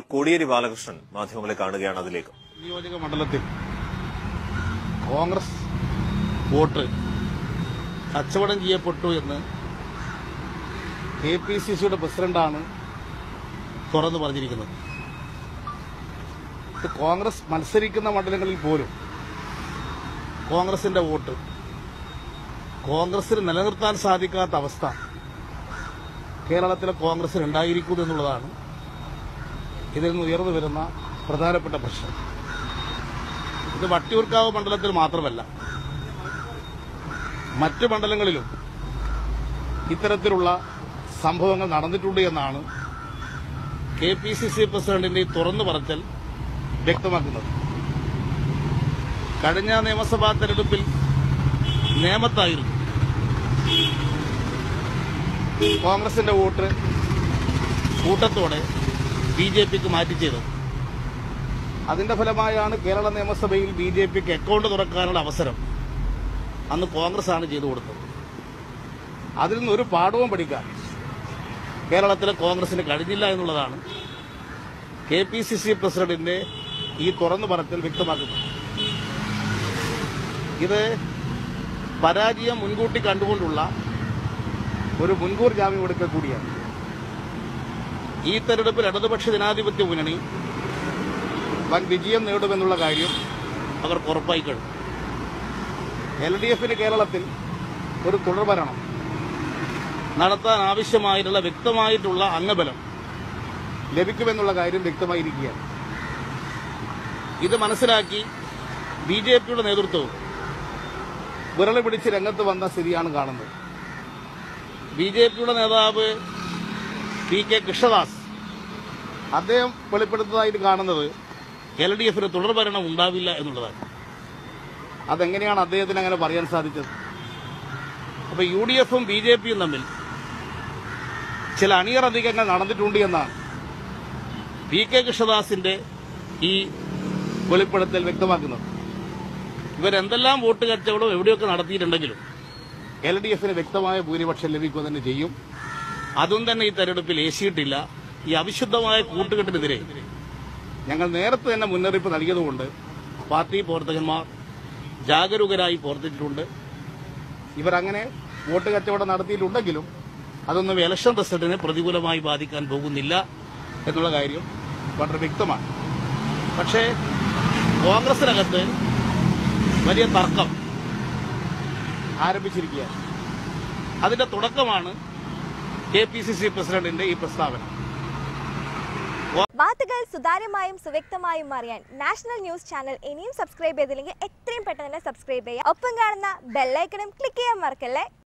കോടിയേരി ബാലകൃഷ്ണൻ മാധ്യമങ്ങളെ കാണുകയാണ് അതിലേക്ക് നിയോജക മണ്ഡലത്തിൽ കോൺഗ്രസ് വോട്ട് കച്ചവടം ചെയ്യപ്പെട്ടു എന്ന് കെ പി സി സിയുടെ പ്രസിഡന്റാണ് തുറന്നു പറഞ്ഞിരിക്കുന്നത് ഇത് കോൺഗ്രസ് മത്സരിക്കുന്ന മണ്ഡലങ്ങളിൽ പോലും കോൺഗ്രസിന്റെ വോട്ട് കോൺഗ്രസിന് നിലനിർത്താൻ സാധിക്കാത്ത അവസ്ഥ കേരളത്തിലെ കോൺഗ്രസിന് ഉണ്ടായിരിക്കുന്നു എന്നുള്ളതാണ് ഇതിൽ നിന്ന് ഉയർന്നു വരുന്ന പ്രധാനപ്പെട്ട പ്രശ്നം ഇത് വട്ടിയൂർക്കാവ് മണ്ഡലത്തിൽ മാത്രമല്ല മറ്റ് മണ്ഡലങ്ങളിലും ഇത്തരത്തിലുള്ള സംഭവങ്ങൾ നടന്നിട്ടുണ്ട് എന്നാണ് കെ പി സി സി പ്രസിഡന്റിന്റെ ഈ തുറന്നു പറച്ചൽ വ്യക്തമാക്കുന്നത് കഴിഞ്ഞ നിയമസഭാ തെരഞ്ഞെടുപ്പിൽ നേമത്തായിരുന്നു കോൺഗ്രസിന്റെ വോട്ട് കൂട്ടത്തോടെ ബി ജെ പിക്ക് മാറ്റി ചെയ്തത് അതിന്റെ ഫലമായാണ് കേരള നിയമസഭയിൽ ബി ജെ പിക്ക് അക്കൗണ്ട് തുറക്കാനുള്ള അവസരം അന്ന് കോൺഗ്രസ് ആണ് ചെയ്തു കൊടുത്തത് അതിൽ നിന്ന് ഒരു പാഠവും പഠിക്കാൻ കേരളത്തിലെ കോൺഗ്രസിന് കഴിഞ്ഞില്ല എന്നുള്ളതാണ് കെ പി സി സി പ്രസിഡന്റിന്റെ ഈ തുറന്നു പറച്ചിൽ വ്യക്തമാക്കുന്നത് ഇത് പരാജയം മുൻകൂട്ടി കണ്ടുകൊണ്ടുള്ള ഒരു മുൻകൂർ ജാമ്യം എടുക്കൽ കൂടിയാണ് ഈ തെരഞ്ഞെടുപ്പിൽ ഇടതുപക്ഷ ജനാധിപത്യ മുന്നണി വൻ വിജയം നേടുമെന്നുള്ള കാര്യം അവർക്ക് ഉറപ്പായി കഴിഞ്ഞു എൽ ഡി എഫിന് കേരളത്തിൽ ഒരു തുടർഭരണം നടത്താൻ ആവശ്യമായിട്ടുള്ള വ്യക്തമായിട്ടുള്ള അംഗബലം ലഭിക്കുമെന്നുള്ള കാര്യം വ്യക്തമായിരിക്കുകയാണ് ഇത് മനസ്സിലാക്കി ബി ജെ പിയുടെ നേതൃത്വവും വിരളി പിടിച്ച് രംഗത്ത് വന്ന സ്ഥിതിയാണ് കാണുന്നത് ബി ജെ പിയുടെ നേതാവ് പി കെ കൃഷ്ണദാസ് അദ്ദേഹം വെളിപ്പെടുത്തതായിട്ട് കാണുന്നത് എൽ ഡി എഫിന് തുടർഭരണം ഉണ്ടാവില്ല എന്നുള്ളതാണ് അതെങ്ങനെയാണ് അദ്ദേഹത്തിന് അങ്ങനെ പറയാൻ സാധിച്ചത് അപ്പൊ യു ഡി എഫും ബി ജെ പിയും തമ്മിൽ ചില അണിയർ അധികങ്ങൾ നടന്നിട്ടുണ്ട് എന്നാണ് പി കെ കൃഷ്ണദാസിന്റെ ഈ വെളിപ്പെടുത്തൽ വ്യക്തമാക്കുന്നത് ഇവരെന്തെല്ലാം വോട്ട് കച്ചവടം എവിടെയൊക്കെ നടത്തിയിട്ടുണ്ടെങ്കിലും എൽ ഡി എഫിന് വ്യക്തമായ ഭൂരിപക്ഷം ലഭിക്കുക തന്നെ ചെയ്യും അതും തന്നെ ഈ തെരഞ്ഞെടുപ്പിൽ ഏശിയിട്ടില്ല ഈ അവിശുദ്ധമായ കൂട്ടുകെട്ടിനെതിരെ ഞങ്ങൾ നേരത്തെ തന്നെ മുന്നറിയിപ്പ് നൽകിയതുകൊണ്ട് പാർട്ടി പ്രവർത്തകന്മാർ ജാഗരൂകരായി പ്രവർത്തിച്ചിട്ടുണ്ട് ഇവരങ്ങനെ വോട്ട് കച്ചവടം നടത്തിയിട്ടുണ്ടെങ്കിലും അതൊന്നും ഇലക്ഷൻ റിസൾട്ടിനെ പ്രതികൂലമായി ബാധിക്കാൻ പോകുന്നില്ല എന്നുള്ള കാര്യം വളരെ വ്യക്തമാണ് പക്ഷേ കോൺഗ്രസിനകത്ത് വലിയ തർക്കം ആരംഭിച്ചിരിക്കുകയാണ് അതിന്റെ തുടക്കമാണ് കെ പി സി സി പ്രസിഡന്റിന്റെ ഈ പ്രസ്താവന വാർത്തകൾ സുതാര്യമായും സുവ്യക്തമായും അറിയാൻ നാഷണൽ ന്യൂസ് ചാനൽ ഇനിയും സബ്സ്ക്രൈബ് ചെയ്തില്ലെങ്കിൽ എത്രയും പെട്ടെന്ന് തന്നെ സബ്സ്ക്രൈബ് ചെയ്യുക ഒപ്പം കാണുന്ന ബെല്ലൈക്കണും ക്ലിക്ക് ചെയ്യാൻ മറക്കല്ലേ